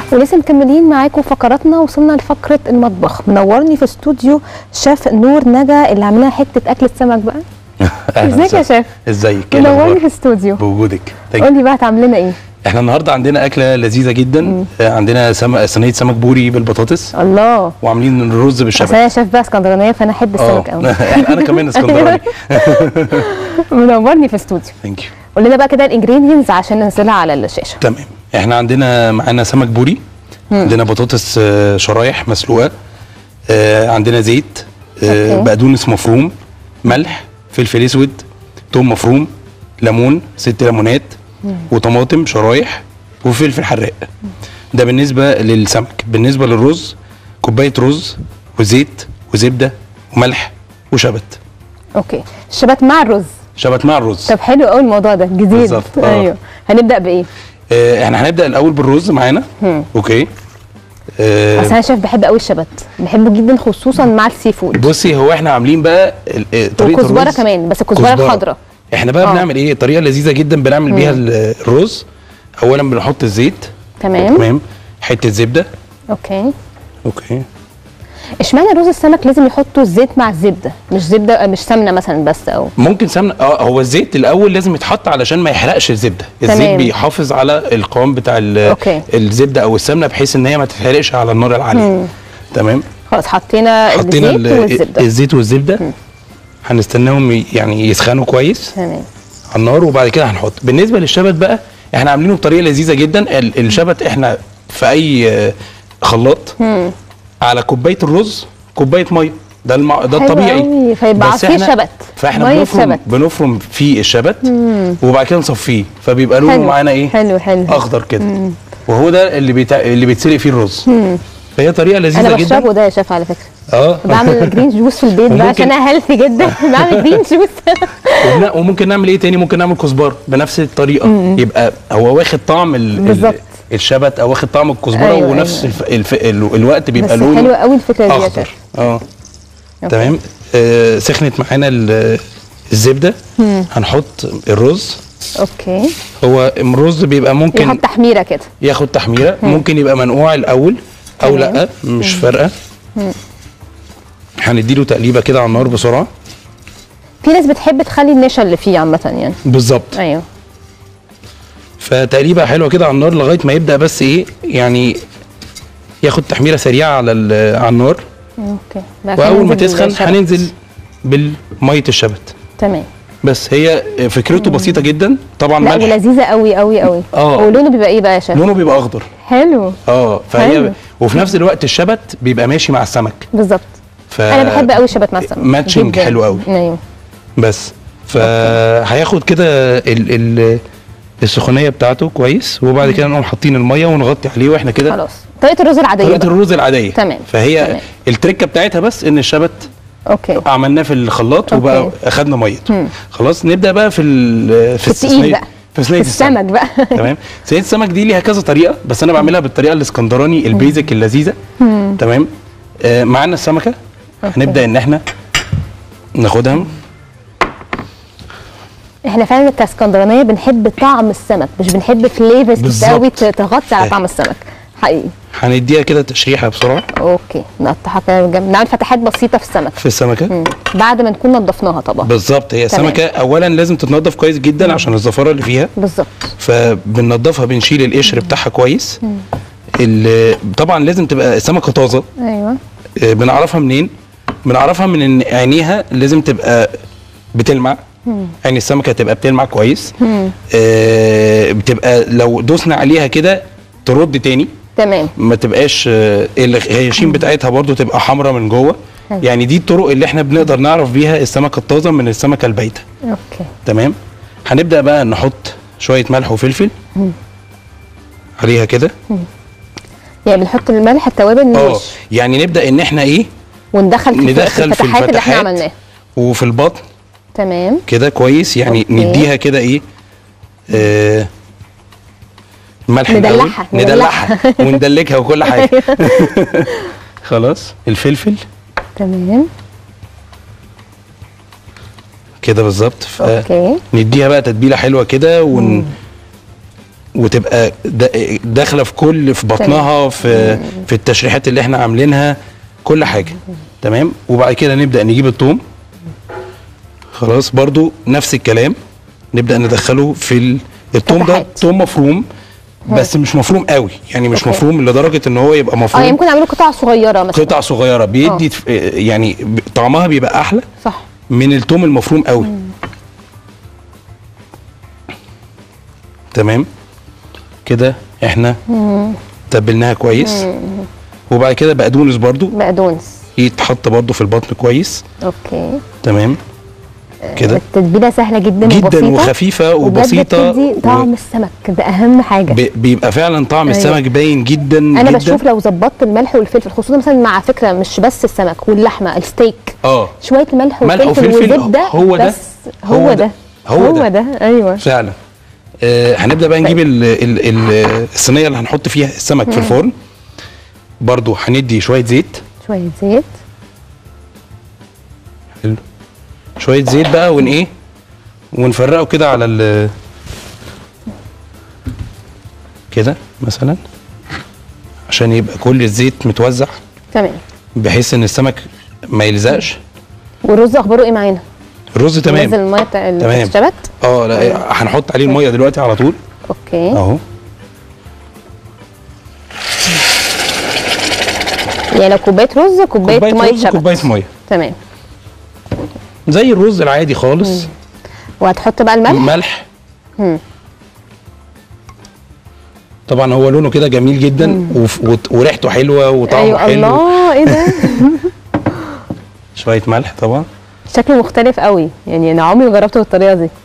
ولسه مكملين معاكم فقراتنا وصلنا لفقره المطبخ منورني في استوديو شيف نور نجا اللي عاملها حته اكله سمك بقى أهلاً ازيك يا وسهلاً. شيف ازيك إيه منورني الأخبار؟ في استوديو بوجودك Thank you. قول لي بقى هتعمل لنا ايه احنا النهارده عندنا اكله لذيذه جدا آه، عندنا سم... صينيه سمك بوري بالبطاطس الله وعاملين الرز اصل بالشبت انا شيف بقى اسكندرانيه فانا احب السمك قوي انا كمان اسكندراني منورني في استوديو ثانك يو قول لنا بقى كده الانجريدينتس عشان ننزلها على الشاشه تمام احنا عندنا معانا سمك بوري عندنا بطاطس آه، شرايح مسلوقه آه، عندنا زيت آه، أوكي. بقدونس مفروم ملح فلفل اسود توم مفروم ليمون ست ليمونات وطماطم شرايح وفلفل حراق ده بالنسبه للسمك بالنسبه للرز كوبايه رز وزيت وزبده وملح وشبت اوكي الشبت مع الرز شبت مع الرز طب حلو قوي الموضوع ده جديد بالظبط، آه. ايوه هنبدا بايه آه، احنا هنبدا الاول بالرز معانا اوكي آه، اصل انا شايف بحب قوي الشبت بحبه جدا خصوصا مع السي فود بصي هو احنا عاملين بقى ال- آه، طريقه وكزبره الرز كمان بس الكزبره كزبرة. الخضراء احنا بقى آه. بنعمل ايه طريقه لذيذه جدا بنعمل بيها ال- الرز اولا بنحط الزيت تمام تمام حته زبده اوكي اوكي اشمعنى رز السمك لازم يحطوا الزيت مع الزبده مش زبده مش سمنه مثلا بس او ممكن سمنه اه هو الزيت الاول لازم يتحط علشان ما يحرقش الزبده الزيت تمام. بيحافظ على القوام بتاع ال- أوكي. الزبده او السمنه بحيث ان هي ما تتحرقش على النار العاليه تمام خلاص حطينا حطينا الزيت ال- والزبده الزيت والزبده هنستناهم ي- يعني يسخنوا كويس تمام على النار وبعد كده هنحط بالنسبه للشبت بقى احنا عاملينه بطريقه لذيذه جدا ال- الشبت احنا في اي آه، خلاط على كوبايه الرز كوبايه ميه ده الم... ده حلو الطبيعي أوي، فيبقى بس عصير إحنا- شبت. فاحنا مية بنفرم شبت. بنفرم فيه الشبت وبعد كده نصفيه فبيبقى لونه حلو معانا ايه حلو حلو اخضر كده وهو ده اللي بيتع... اللي بيتسلق فيه الرز فهي طريقه لذيذه انا جدا بشربه ده يا شيف على فكره اه بعمل جرين جوس في البيت بقى وممكن- عشان انا هيلثي جدا بعمل جرين جوس وبن- وممكن نعمل ايه تاني ممكن نعمل كزبره بنفس الطريقه يبقى هو واخد طعم ال... بالظبط. ال... الشبت او واخد طعم الكزبره أيوة، ونفس أيوة. الف... الف... ال... الوقت بيبقى بس لونه حلوه قوي الفكره دي يا اخضر شيف اه أوكي. تمام آه سخنت معانا ال- الزبده هنحط الرز اوكي هو الرز بيبقى ممكن يحط تحميره كده ياخد تحميره ممكن يبقى منقوع الاول او تمام. لا مش فارقه هنديله تقليبه كده على النار بسرعه في ناس بتحب تخلي النشا اللي فيه عامه يعني بالظبط ايوه فتقليبه حلوه كده على النار لغايه ما يبدا بس ايه يعني ياخد تحميره سريعه على ال- على النار اوكي بعد كده واول ما ننزل تسخن بالشبت. هننزل بالميه الشبت تمام بس هي فكرته بسيطه جدا طبعا لا ملح ولذيذه قوي قوي قوي آه. ولونه بيبقى ايه بقى يا شيف لونه بيبقى اخضر حلو اه حلو. فهي وفي نفس الوقت الشبت بيبقى ماشي مع السمك بالظبط ف انا بحب قوي الشبت مع السمك ماتشنج جداً. حلو قوي. ايوه بس فهياخد كده ال ال السخونيه بتاعته كويس وبعد كده نقوم حاطين الميه ونغطي عليه واحنا كده خلاص طريقه الرز العاديه طريقه بقى. الرز العاديه تمام، فهي تمام. التركه بتاعتها بس ان الشبت اوكي عملناه في الخلاط وبقى أوكي. اخدنا ميته خلاص نبدا بقى في ال في التقيل الصينية- بقى في صينيه السمك بقى تمام صينيه السمك دي ليها كذا طريقه بس انا بعملها بالطريقه الاسكندراني البيزك اللذيذه تمام آه معانا السمكه هنبدا ان احنا ناخدها احنا فعلا كاسكندرانيه بنحب طعم السمك مش بنحب فليفرز بالظبط. قوي تغطي على آه. طعم السمك حقيقي هنديها كده تشريحه بسرعه اوكي نقطعها كده جنب نعمل فتحات بسيطه في السمك في السمكه مم. بعد ما نكون نضفناها طبعا بالظبط هي تمام. السمكه اولا لازم تتنضف كويس جدا عشان الزفاره اللي فيها بالظبط فبننضفها بنشيل القشر بتاعها كويس ال- طبعا لازم تبقى السمكه طازه ايوه آه، بنعرفها منين بنعرفها من ان عينيها لازم تبقى بتلمع عين السمكه تبقى بتلمع كويس آه بتبقى لو دوسنا عليها كده ترد تاني تمام ما تبقاش آه، الغياشين بتاعتها برضو تبقى حمراء من جوه حلو. يعني دي الطرق اللي احنا بنقدر نعرف بيها السمكه الطازه من السمكه البايته اوكي تمام هنبدا بقى نحط شويه ملح وفلفل عليها كده يعني بنحط الملح التوابل اه الوش يعني نبدا ان احنا ايه وندخل في ندخل في الفتحات اللي احنا الفتحات عملناها وفي البطن تمام كده كويس يعني أوكي. نديها كده ايه آه ملح الأول. ندلعها، ندلعها وندلكها وكل حاجه خلاص الفلفل تمام كده بالظبط ف- اوكي نديها بقى تتبيله حلوه كده ون وتبقى دا- داخله في كل في بطنها في في التشريحات اللي احنا عاملينها كل حاجه تمام وبعد كده نبدا نجيب الثوم خلاص برضو نفس الكلام نبدا ندخله في ال- الثوم ده فتحات. ثوم مفروم بس مش مفروم قوي يعني مش أوكي. مفروم لدرجه ان هو يبقى اه مفروم يمكن اعمله قطع صغيره مثلا قطع صغيره بيدي تف- يعني ب- طعمها بيبقى احلى صح من التوم المفروم قوي تمام كده احنا تبلناها كويس وبعد كده بقدونس برضو بقدونس يتحط برضو في البطن كويس اوكي تمام كده التتبيله سهله جدا جدا وبسيطه وخفيفه وبجد وبسيطه بتدي طعم و- السمك ده اهم حاجه بي- بيبقى فعلا طعم أيوة. السمك باين جدا انا جدا بشوف لو ظبطت الملح والفلفل خصوصا مثلا مع فكره مش بس السمك واللحمه الستيك اه شويه ملح ملح وفلفل وفلفل، وزبده هو ده. بس هو, هو ده ده. هو هو ده. ده ايوه فعلا آه هنبدا بقى نجيب ال ال ال الصينيه اللي هنحط فيها السمك في الفرن برضو هندي شويه زيت شويه زيت حلو شويه زيت بقى ون ايه ونفرقه كده على ال كده مثلا عشان يبقى كل الزيت متوزع تمام بحيث ان السمك ما يلزقش والرز اخباره ايه معانا الرز نزل تمام الميه بتاع اللي تمام. اتشبت اه لا هنحط عليه الميه دلوقتي على طول اوكي اهو يعني لو كوبايه رز كوبايه كوبايه ميه رز اتشبت كوبايه ميه تمام زي الرز العادي خالص وهتحط بقى الملح ملح مم. طبعا هو لونه كده جميل جدا وف- وت- وريحته حلوه وطعمه ايوه حلو الله ايه ده شويه ملح طبعا شكله مختلف قوي يعني انا عمري ما جربته بالطريقه دي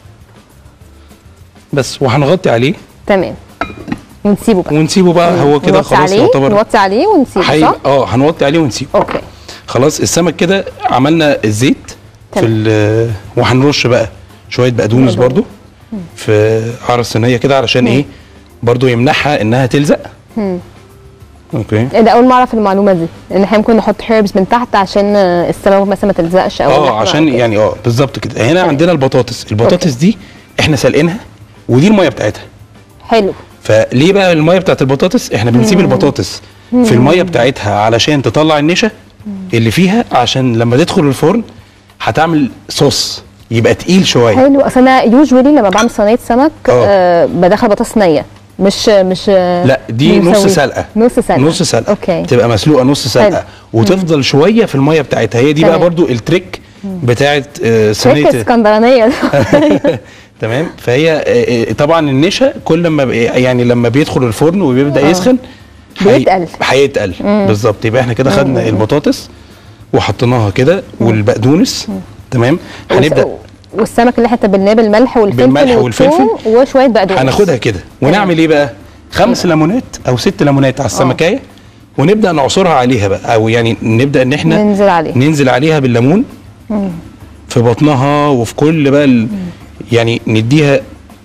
بس وهنغطي عليه تمام ونسيبه بقى ونسيبه بقى هو كده نوطي خلاص عليه يعتبر نوطي عليه ونسيبه حي... صح؟ اه هنوطي عليه ونسيبه اوكي خلاص السمك كده عملنا الزيت في تمام. ال- وهنرش بقى شويه بقدونس بقدونس. برضو في عرض الصينيه كده علشان ايه برضو يمنعها انها تلزق اوكي إيه ده اول ما اعرف المعلومه دي ان احنا ممكن نحط هيربس من تحت عشان آه، السمك مثلا ما تلزقش او اه اللحمة عشان أو كده. يعني اه بالظبط كده هنا تمام. عندنا البطاطس البطاطس دي احنا سالقينها ودي الميه بتاعتها حلو فليه بقى الميه بتاعت البطاطس احنا بنسيب البطاطس في الميه بتاعتها علشان تطلع النشا اللي فيها عشان لما تدخل الفرن هتعمل صوص يبقى تقيل شويه حلو اصل انا يوجوالي لما بعمل صينيه سمك آه. آه بدخل بطاطس نيه مش مش آه، لا دي مش نص مسوية. سلقه نص سلقه نص سلقه اوكي تبقى مسلوقه نص سلقه حلو. وتفضل شويه في الميه بتاعتها هي دي بقى تمام. برضو التريك بتاعت آه، تريك صينيه اسكندرانيه تمام فهي آه، آه، طبعا النشا كل ما ب- يعني لما بيدخل الفرن وبيبدا يسخن هي- بيتقل. هيتقل بالظبط يبقى احنا كده خدنا البطاطس وحطيناها كده والبقدونس تمام هنبدا والسمك اللي احنا تبلناه بالملح والفلفل بالملح والفلفل. والثوم وشويه بقدونس هناخدها كده ونعمل ايه بقى خمس ليمونات او ست ليمونات على السمكايه ونبدا نعصرها عليها بقى او يعني نبدا ان احنا ننزل عليه. ننزل عليها بالليمون في بطنها وفي كل بقى ال... يعني نديها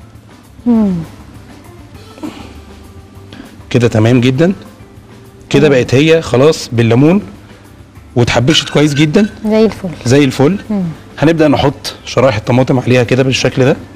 كده تمام جدا كده بقت هي خلاص بالليمون واتحبشت كويس جدا زي الفل زي الفل هنبدا نحط شرايح الطماطم عليها كده بالشكل ده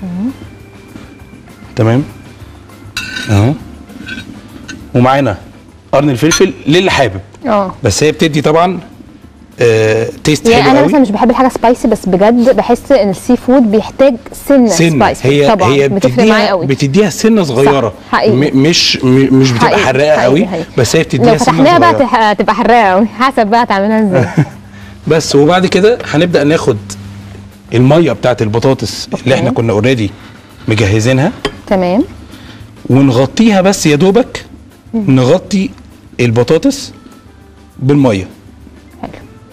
تمام اهو ومعانا قرن الفلفل للي حابب اه بس هي بتدي طبعا آه تيست يعني حلو انا قوي مثلا مش بحب الحاجه سبايسي بس بجد بحس ان السي فود بيحتاج سنه, سنه سبايسي هي طبعا هي بتفرق معايا بتديها قوي بتديها سنه صغيره حقيقي. م- مش م- مش بتبقى حقيقي، حراقه حقيقي، قوي حقيقي. بس هي بتديها لو سنه فتحناها بقى صغيره تح- تبقى حراقه قوي حسب بقى تعملها ازاي بس وبعد كده هنبدا ناخد الميه بتاعت البطاطس اللي احنا كنا اوريدي مجهزينها تمام ونغطيها بس يا دوبك نغطي البطاطس بالميه حلو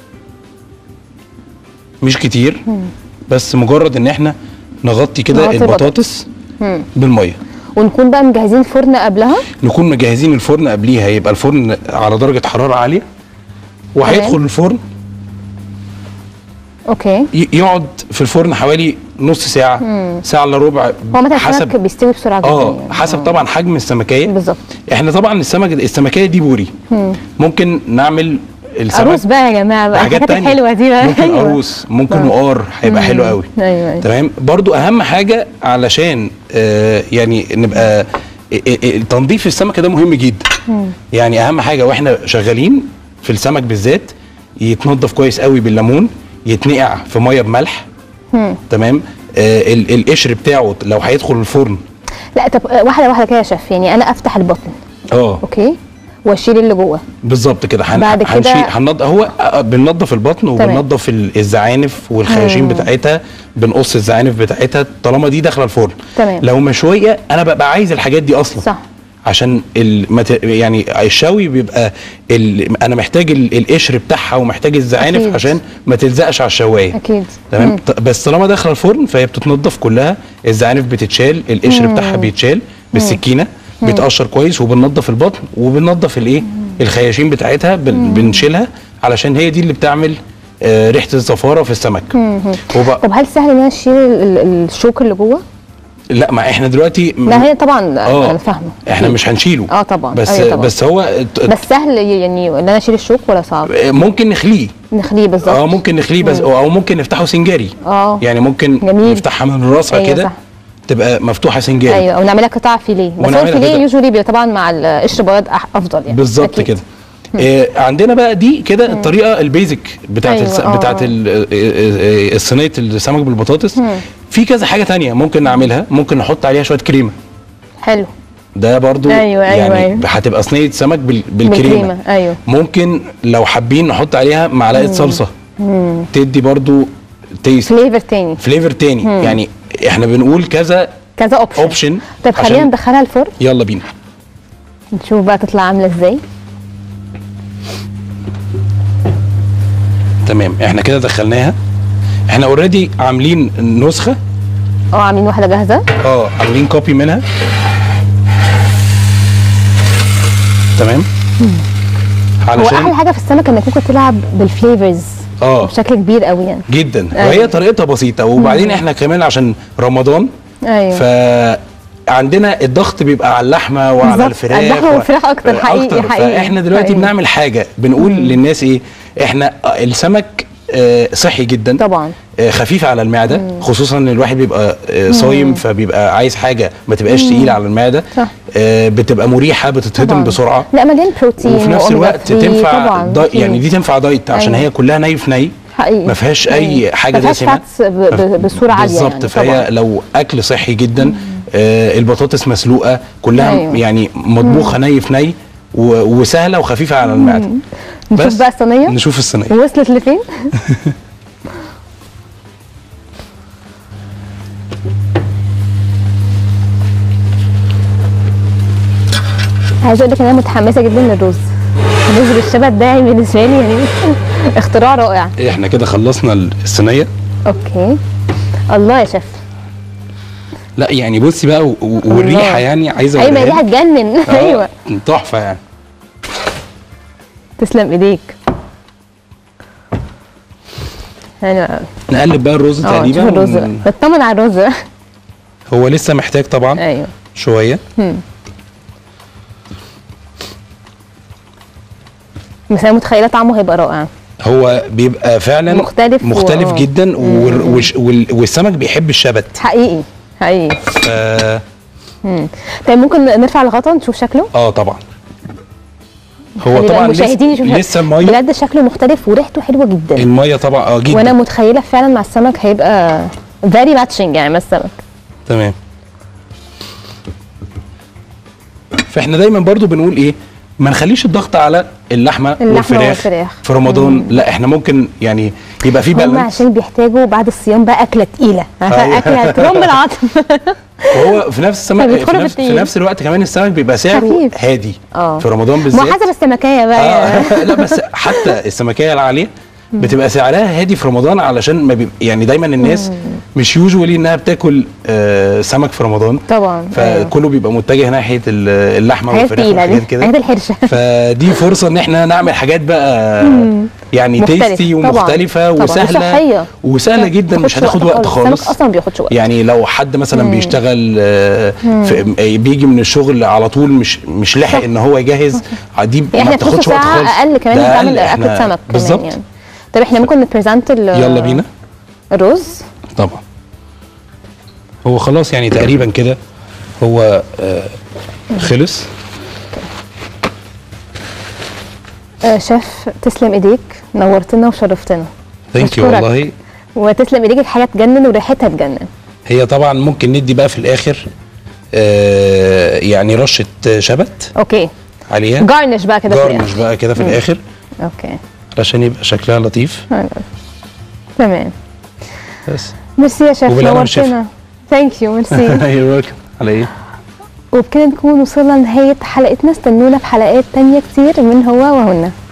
مش كتير بس مجرد ان احنا نغطي كده نغطي البطاطس بالميه ونكون بقى مجهزين الفرن قبلها نكون مجهزين الفرن قبليها يبقى الفرن على درجه حراره عاليه وهيدخل تمام. الفرن اوكي ي- يقعد في الفرن حوالي نص ساعه ساعه الا ربع هو متى السمك حسب بيستوي بسرعه جدا اه يعني. حسب طبعا حجم السمكيه بالظبط احنا طبعا السمك السمكيه دي بوري ممكن نعمل السمك عروس بقى يا جماعه بقى بحاجات الحاجات تانية الحلوه دي بقى ممكن أيوة. عروس ممكن آه. وقار هيبقى حلو قوي ايوه ايوه تمام برضو اهم حاجه علشان آه يعني نبقى ال- ال- تنظيف السمكه ده مهم جدا يعني اهم حاجه واحنا شغالين في السمك بالذات يتنضف كويس قوي بالليمون يتنقع في ميه بملح تمام آه ال- القشر بتاعه لو هيدخل الفرن لا طب آه، واحده واحده كده يا شيف يعني انا افتح البطن اه اوكي واشيل اللي جوه بالظبط كده هن- بعد كده- هنشيل هنض... هو آه، بننضف البطن تمام. وبننضف ال- الزعانف والخياشيم بتاعتها بنقص الزعانف بتاعتها طالما دي داخله الفرن تمام. لو مشويه انا ببقى عايز الحاجات دي اصلا صح. عشان المت... يعني الشوي بيبقى ال... انا محتاج ال... القشر بتاعها ومحتاج الزعانف أكيد. عشان ما تلزقش على الشوايه اكيد تمام ط- بس طالما داخله الفرن فهي بتتنضف كلها الزعانف بتتشال القشر بتاعها بيتشال بالسكينه بيتقشر كويس وبننضف البطن وبننضف الايه الخياشيم بتاعتها بن بنشيلها علشان هي دي اللي بتعمل آه ريحه الزفاره في السمك وبقى طب هل سهل ان انا اشيل ال- ال- الشوك اللي جوه؟ لا ما احنا دلوقتي م- لا هي طبعا اه انا فاهمه احنا مش هنشيله اه طبعا بس أيوة طبعا. بس هو ت- بس سهل يعني ان انا اشيل الشوك ولا صعب؟ ممكن نخليه نخليه بالظبط اه ممكن نخليه بس او ممكن نفتحه سنجاري اه. يعني ممكن جميل. نفتحها من راسها أيوة كده صح. تبقى مفتوحه سنجاري ايوه او نعملها قطع فيليه بس هو ونعملها الفيليه قطع. يوجوالي بيبقى طبعا مع القشر بياض أح- افضل يعني بالظبط أكيد. كده آه عندنا بقى دي كده الطريقه البيزك بتاعت أيوة، الس... آه. بتاعت ال- آه، آه، آه، صينيه السمك بالبطاطس في كذا حاجه تانية ممكن نعملها ممكن نحط عليها شويه كريمه حلو ده برضو أيوة، أيوة، يعني أيوة. هتبقى صينيه سمك بال... بالكريمه بالكريمة، أيوة. ممكن لو حابين نحط عليها معلقه صلصه تدي برضو تيست فليفر تاني فليفر تاني يعني احنا بنقول كذا كذا اوبشن اوبشن طب خلينا ندخلها الفرن يلا بينا نشوف بقى تطلع عامله ازاي تمام احنا كده دخلناها احنا اوريدي عاملين نسخه اه عاملين واحده جاهزه اه عاملين كوبي منها تمام هو احلى علشان حاجه في السمك انك ممكن تلعب بالفليفرز اه بشكل كبير قوي يعني جدا أيوة. وهي طريقتها بسيطه وبعدين احنا كمان عشان رمضان ايوه ف عندنا الضغط بيبقى على اللحمه وعلى بالظبط، الفراخ اللحمة و- والفراخ أكتر، حقيقي، أكتر. حقيقي، فاحنا دلوقتي حقيقي. بنعمل حاجه بنقول للناس ايه احنا السمك آه، صحي جدا طبعا آه، خفيف على المعده خصوصا ان الواحد بيبقى آه، صايم فبيبقى عايز حاجه ما تبقاش تقيله على المعده صح. آه، بتبقى مريحه بتتهضم طبعا. بسرعه لا مليان بروتين وفي نفس وأوميجا الوقت 3 تنفع طبعا دا أكيد. يعني دي تنفع دايت عشان أيوة. هي كلها ني في ني حقيقي ما فيهاش اي أيوة. حاجه ما فيهاش دسمه فاتس ب- ب- بصوره عاليه بالظبط يعني فهي طبعا لو اكل صحي جدا آه البطاطس مسلوقه كلها أيوة. يعني مطبوخه ني في ني و- وسهله وخفيفه على المعده نشوف بس بقى الصينيه نشوف الصينيه وصلت لفين عايزه اقول لك ان انا متحمسه جدا للرز الرز بالشبت ده يعني بالنسبه لي يعني اختراع رائع احنا كده خلصنا الصينيه اوكي الله يا شيف لا يعني بصي بقى و- و- والريحه الله. يعني عايزه ايوه ما أوريها دي لك. هتجنن آه، ايوه تحفه يعني تسلم ايديك انا نقلب بقى الرز اه تقريبا شوف الرز ون- بطمن على الرز هو لسه محتاج طبعا ايوه شويه بس انا متخيله طعمه هيبقى رائع هو بيبقى فعلا مختلف و- مختلف آه. جدا وال- وش- وال- والسمك بيحب الشبت حقيقي حقيقي ف- طيب ممكن نرفع الغطا نشوف شكله اه طبعا هو خلي بقى طبعا المشاهدين لسه, يشوفوا لسه الميه بجد شكله مختلف وريحته حلوه جدا الميه طبعا اه جدا وانا متخيله فعلا مع السمك هيبقى فيري ماتشنج يعني مع السمك تمام فاحنا دايما برضو بنقول ايه ما نخليش الضغط على اللحمه, اللحمة والفراخ, والفراخ. في رمضان لا احنا ممكن يعني يبقى في هم بالانس عشان بيحتاجوا بعد الصيام بقى اكله تقيله أيوة. اكله ترم العظم وهو في نفس السمك في فبيدخلوا نفس, في في التقيل. نفس الوقت كمان السمك بيبقى سعره خفيف. هادي اه في رمضان ما بالذات حسب السمكيه بقى آه لا بس حتى السمكيه العاليه بتبقى سعرها هادي في رمضان علشان ما بيبقى يعني دايما الناس مش يوجوالي انها بتاكل آه سمك في رمضان طبعا أيوة. فكله بيبقى متجه ناحيه ال- اللحمه حاجات والفراخ تقيله دي وحاجات كده حاجات الحرشه فدي فرصه ان احنا نعمل حاجات بقى يعني مختلف. تيستي طبعاً. ومختلفه طبعاً. وسهله وصحية. وسهله جدا مش بياخدش هتاخد وقت خالص السمك اصلا ما بياخدش وقت يعني لو حد مثلا بيشتغل آه، في آه، بيجي من الشغل على طول مش مش لاحق ان هو يجهز دي ما احنا في نص بتاخدش وقت ساعه خالص اقل كمان ده بتعمل أقل. اكله إحنا- سمك كمان بالظبط يعني طب احنا ممكن نبريزنت ال- يلا بينا الرز طبعا هو خلاص يعني تقريبا كده هو آه، خلص آه شيف تسلم ايديك نورتنا وشرفتنا ثانك يو أشكرك. والله وتسلم ايديك الحاجه تجنن وريحتها تجنن هي طبعا ممكن ندي بقى في الاخر آه يعني رشه شبت اوكي عليها جارنش بقى كده في جارنش الآخر. بقى كده في مم. الاخر اوكي علشان يبقى شكلها لطيف تمام بس ميرسي يا شيف وبالهنا والشفا. نورتنا ثانك يو ميرسي You're welcome. على ايه وبكده نكون وصلنا لنهايه حلقتنا استنونا في حلقات تانية كتير من هو وهنا